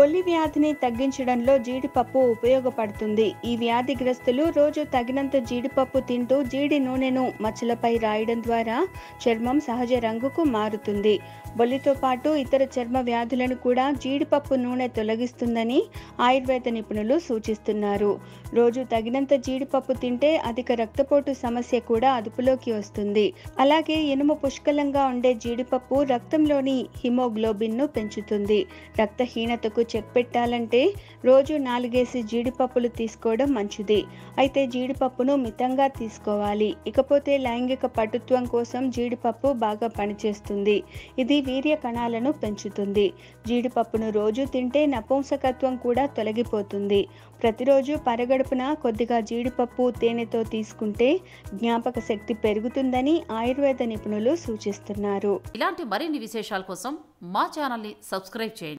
బొల్లి వ్యాధిని తగ్గించడంలో జీడిపప్పు ఉపయోగపడుతుంది ఈ వ్యాధిగ్రస్తులు రోజు తగినంత జీడిపప్పు తింటూ జీడి నూనెను మచ్చలపై రాయడం ద్వారా చర్మం సహజ రంగుకు మారుతుంది బొల్లితో పాటు ఇతర చర్మ వ్యాధులను కూడా జీడిపప్పు నూనె తొలగిస్తుందని ఆయుర్వేద నిపుణులు సూచిస్తున్నారు రోజు తగినంత జీడిపప్పు తింటే అధిక రక్తపోటు సమస్య కూడా అదుపులోకి వస్తుంది అలాగే ఇనుము పుష్కలంగా ఉండే జీడిపప్పు రక్తంలోని హిమోగ్లోబిన్ను పెంచుతుంది రక్తహీనతకు చెక్ పెట్టాలంటే రోజు నాలుగేసి జీడిపప్పులు తీసుకోవడం మంచిది అయితే జీడిపప్పును మితంగా తీసుకోవాలి ఇకపోతే లైంగిక పటుత్వం కోసం జీడిపప్పు బాగా పనిచేస్తుంది ఇది వీర్య కణాలను పెంచుతుంది జీడిపప్పును రోజు తింటే నపుంసకత్వం కూడా తొలగిపోతుంది ప్రతిరోజు పరగడుపున కొద్దిగా జీడిపప్పు తేనెతో తీసుకుంటే జ్ఞాపక శక్తి పెరుగుతుందని ఆయుర్వేద నిపుణులు సూచిస్తున్నారు ఇలాంటి మరిన్ని విశేషాల కోసం మా ఛానల్ని సబ్స్క్రైబ్ చేయండి